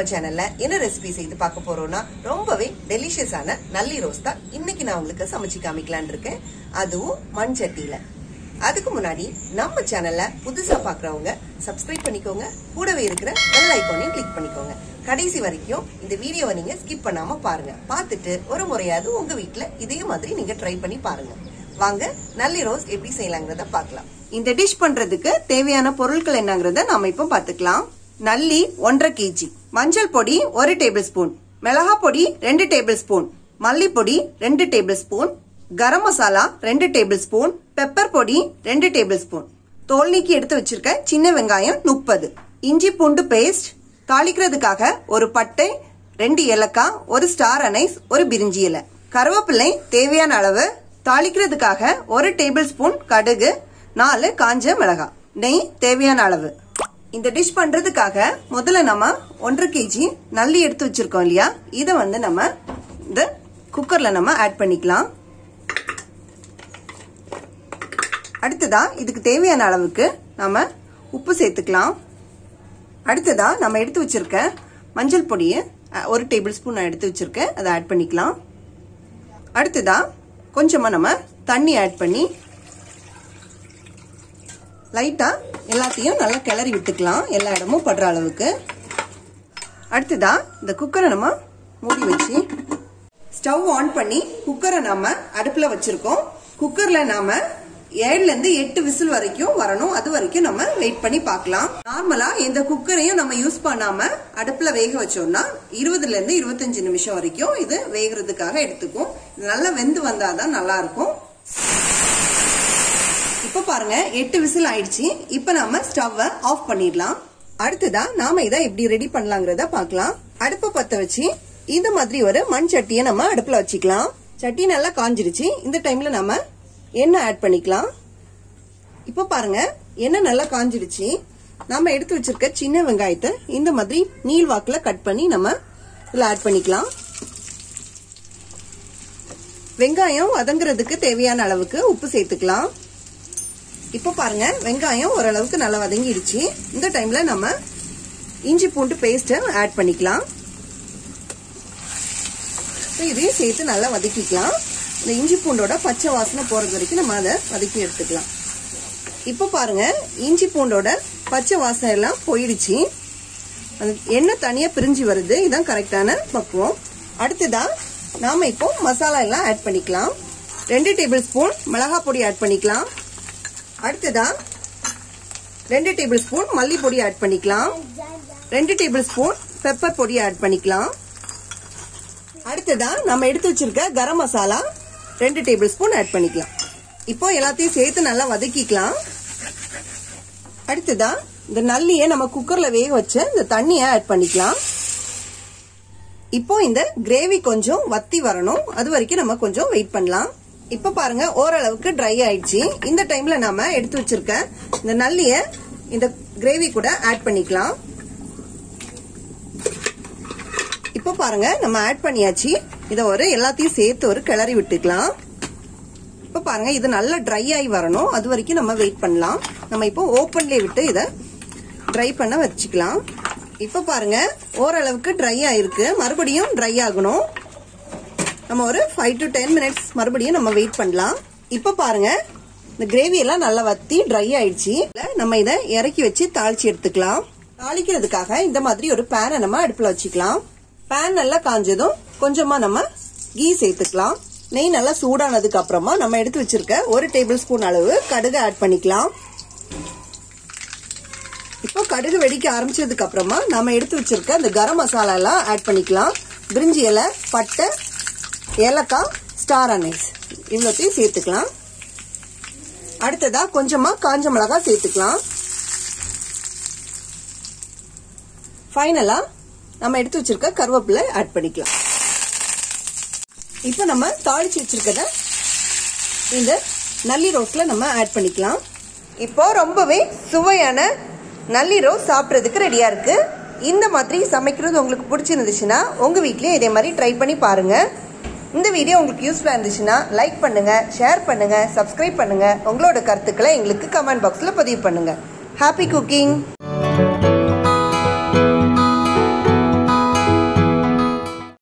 சேனல்ல என்ன ரெசிபி செய்து பார்க்க போறோம்னா ரொம்பவே டெலிஷியஸான நல்லி ரோஸ் தான் இன்னைக்கு நான் உங்களுக்கு சமைச்சு காமிக்கலாம்னு இருக்கேன் அதுவும் மண் சட்டியில அதுக்கு முன்னாடி நம்ம சேனல்ல புதுசா பாக்குறவங்க சப்ஸ்கிரைப் பண்ணிக்கோங்க கூடவே இருக்கிற பெல் ஐக்கானையும் கிளிக் பண்ணிக்கோங்க கடைசி வரைக்கும் இந்த வீடியோவை நீங்க ஸ்கிப் பண்ணாம பாருங்க பார்த்துட்டு ஒரு முறையாவது உங்க வீட்ல இதே மாதிரி நீங்க ட்ரை பண்ணி பாருங்க வாங்க நல்லி ரோஸ் எப்படி செய்யலாங்கிறத பார்க்கலாம் இந்த டிஷ் பண்றதுக்கு தேவையான பொருட்கள் என்னங்கிறத நாம இப்போ பார்த்துக்கலாம் நல்லி ஒன்றரை கேஜி மஞ்சள் பொடி ஒரு டேபிள் ஸ்பூன் மிளகா பொடி ரெண்டு டேபிள் ஸ்பூன் மல்லிப்பொடி ரெண்டு டேபிள் ஸ்பூன் கரம் மசாலா ரெண்டு டேபிள் ஸ்பூன் பெப்பர் பொடி ரெண்டு டேபிள் ஸ்பூன் தோல் நீக்கி எடுத்து வச்சிருக்க சின்ன வெங்காயம் முப்பது இஞ்சி பூண்டு பேஸ்ட் தாளிக்கிறதுக்காக ஒரு பட்டை ரெண்டு ஏலக்காய் ஒரு ஸ்டார் அனைஸ் ஒரு பிரிஞ்சி இலை கருவேப்பிள்ளை தேவையான அளவு தாளிக்கிறதுக்காக ஒரு டேபிள் ஸ்பூன் கடுகு நாலு காஞ்ச மிளகாய் நெய் தேவையான அளவு இந்த டிஷ் பண்றதுக்காக முதல்ல நம்ம ஒன்றரை கேஜி நல்லி எடுத்து வச்சிருக்கோம் இல்லையா இதை வந்து நம்ம இந்த குக்கர்ல நம்ம ஆட் பண்ணிக்கலாம் அடுத்ததா இதுக்கு தேவையான அளவுக்கு நம்ம உப்பு சேர்த்துக்கலாம் அடுத்ததா நம்ம எடுத்து வச்சிருக்க மஞ்சள் பொடியை ஒரு டேபிள் ஸ்பூன் நான் எடுத்து வச்சிருக்கேன் அதை ஆட் பண்ணிக்கலாம் அடுத்ததா கொஞ்சமா நம்ம தண்ணி ஆட் பண்ணி லைட்டா எல்லாத்தையும் நல்லா கிளறி விட்டுக்கலாம் எல்லா இடமும் படுற அளவுக்கு அடுத்ததா இந்த குக்கரை நம்ம மூடி வச்சு ஸ்டவ் ஆன் பண்ணி குக்கரை நாம அடுப்புல வச்சிருக்கோம் குக்கர்ல நாம ஏழுல இருந்து எட்டு விசில் வரைக்கும் வரணும் அது வரைக்கும் நம்ம வெயிட் பண்ணி பார்க்கலாம் நார்மலா எந்த குக்கரையும் நம்ம யூஸ் பண்ணாம அடுப்புல வேக வச்சோம்னா இருபதுல இருந்து இருபத்தஞ்சு நிமிஷம் வரைக்கும் இது வேகிறதுக்காக எடுத்துக்கும் இது நல்லா வெந்து வந்தாதான் நல்லா இருக்கும் இப்ப பாருங்க எட்டு விசில் ஆயிடுச்சு இப்ப நாம ஸ்டவ்வை ஆஃப் பண்ணிடலாம் அடுத்ததா நாம இதை எப்படி ரெடி பண்ணலாங்கிறத பார்க்கலாம் அடுப்பை பத்த வச்சு இந்த மாதிரி ஒரு மண் சட்டியை நம்ம அடுப்புல வச்சுக்கலாம் சட்டி நல்லா காஞ்சிருச்சு இந்த டைம்ல நம்ம எண்ணெய் ஆட் பண்ணிக்கலாம் இப்ப பாருங்க எண்ணெய் நல்லா காஞ்சிருச்சு நாம எடுத்து வச்சிருக்க சின்ன வெங்காயத்தை இந்த மாதிரி நீள் வாக்குல கட் பண்ணி நம்ம இதுல ஆட் பண்ணிக்கலாம் வெங்காயம் வதங்குறதுக்கு தேவையான அளவுக்கு உப்பு சேர்த்துக்கலாம் இப்போ பாருங்க வெங்காயம் ஓரளவுக்கு நல்லா வதங்கிடுச்சு இந்த டைம்ல நம்ம இஞ்சி பூண்டு பேஸ்ட் ஆட் பண்ணிக்கலாம் இதையும் சேர்த்து நல்லா வதக்கிக்கலாம் இந்த இஞ்சி பூண்டோட பச்சை வாசனை போறது வரைக்கும் நம்ம அதை வதக்கி எடுத்துக்கலாம் இப்போ பாருங்க இஞ்சி பூண்டோட பச்சை வாசனை எல்லாம் போயிடுச்சு அது எண்ணெய் தனியா பிரிஞ்சு வருது இதுதான் கரெக்டான பக்குவம் அடுத்ததா நாம இப்போ மசாலா எல்லாம் ஆட் பண்ணிக்கலாம் ரெண்டு டேபிள் ஸ்பூன் மிளகா பொடி ஆட் பண்ணிக்கலாம் அடுத்ததா ரெண்டு டேபிள் ஸ்பூன் மல்லிப்பொடி ஆட் பண்ணிக்கலாம் ரெண்டு டேபிள் ஸ்பூன் பெப்பர் பொடி ஆட் பண்ணிக்கலாம் அடுத்ததா நம்ம எடுத்து வச்சிருக்க கரம் மசாலா ரெண்டு டேபிள் ஸ்பூன் ஆட் பண்ணிக்கலாம் இப்போ எல்லாத்தையும் சேர்த்து நல்லா வதக்கிக்கலாம் அடுத்ததா இந்த நல்லிய நம்ம குக்கர்ல வேக வச்ச இந்த தண்ணியை ஆட் பண்ணிக்கலாம் இப்போ இந்த கிரேவி கொஞ்சம் வத்தி வரணும் அது வரைக்கும் நம்ம கொஞ்சம் வெயிட் பண்ணலாம் இப்ப பாருங்க ஓரளவுக்கு ட்ரை ஆயிடுச்சு இந்த டைம்ல நாம எடுத்து வச்சிருக்க இந்த நல்லிய இந்த கிரேவி கூட ஆட் பண்ணிக்கலாம் இப்ப பாருங்க நம்ம ஆட் பண்ணியாச்சு இத ஒரு எல்லாத்தையும் சேர்த்து ஒரு கிளறி விட்டுக்கலாம் இப்ப பாருங்க இது நல்லா ட்ரை ஆகி வரணும் அது வரைக்கும் நம்ம வெயிட் பண்ணலாம் நம்ம இப்போ ஓப்பன்லேயே விட்டு இத ட்ரை பண்ண வச்சுக்கலாம் இப்ப பாருங்க ஓரளவுக்கு ட்ரை ஆயிருக்கு மறுபடியும் ட்ரை ஆகணும் நம்ம ஒரு ஃபைவ் டு டென் மினிட்ஸ் மறுபடியும் நம்ம வெயிட் பண்ணலாம் இப்ப பாருங்க இந்த கிரேவி எல்லாம் நல்லா வத்தி ட்ரை ஆயிடுச்சு நம்ம இதை இறக்கி வச்சு தாளிச்சு எடுத்துக்கலாம் தாளிக்கிறதுக்காக இந்த மாதிரி ஒரு பேனை நம்ம அடுப்புல வச்சுக்கலாம் பேன் நல்லா காஞ்சதும் கொஞ்சமா நம்ம கீ சேர்த்துக்கலாம் நெய் நல்லா சூடானதுக்கு அப்புறமா நம்ம எடுத்து வச்சிருக்க ஒரு டேபிள் ஸ்பூன் அளவு கடுகு ஆட் பண்ணிக்கலாம் இப்போ கடுகு வெடிக்க ஆரம்பிச்சதுக்கு அப்புறமா நம்ம எடுத்து வச்சிருக்க இந்த கரம் மசாலா எல்லாம் ஆட் பண்ணிக்கலாம் பிரிஞ்சி இலை பட்டை ஏலக்காய் ஸ்டார் அனைஸ் இவ்வளோத்தையும் சேர்த்துக்கலாம் அடுத்ததா கொஞ்சமா காஞ்ச மிளகாய் சேர்த்துக்கலாம் ஃபைனலா நம்ம எடுத்து வச்சிருக்க கருவேப்பிலை ஆட் பண்ணிக்கலாம் இப்போ நம்ம தாளிச்சு வச்சிருக்கத இந்த நல்லி ரோஸ்ல நம்ம ஆட் பண்ணிக்கலாம் இப்போ ரொம்பவே சுவையான நல்லி ரோஸ் சாப்பிட்றதுக்கு ரெடியா இருக்கு இந்த மாதிரி சமைக்கிறது உங்களுக்கு பிடிச்சிருந்துச்சுன்னா உங்க வீட்லயே இதே மாதிரி ட்ரை பண்ணி பாருங்க இந்த வீடியோ உங்களுக்கு யூஸ்ஃபுல்லாக இருந்துச்சுன்னா லைக் பண்ணுங்க ஷேர் பண்ணுங்க சப்ஸ்கிரைப் பண்ணுங்க உங்களோட கருத்துக்களை எங்களுக்கு கமெண்ட் பாக்ஸில் பதிவு பண்ணுங்க ஹாப்பி குக்கிங்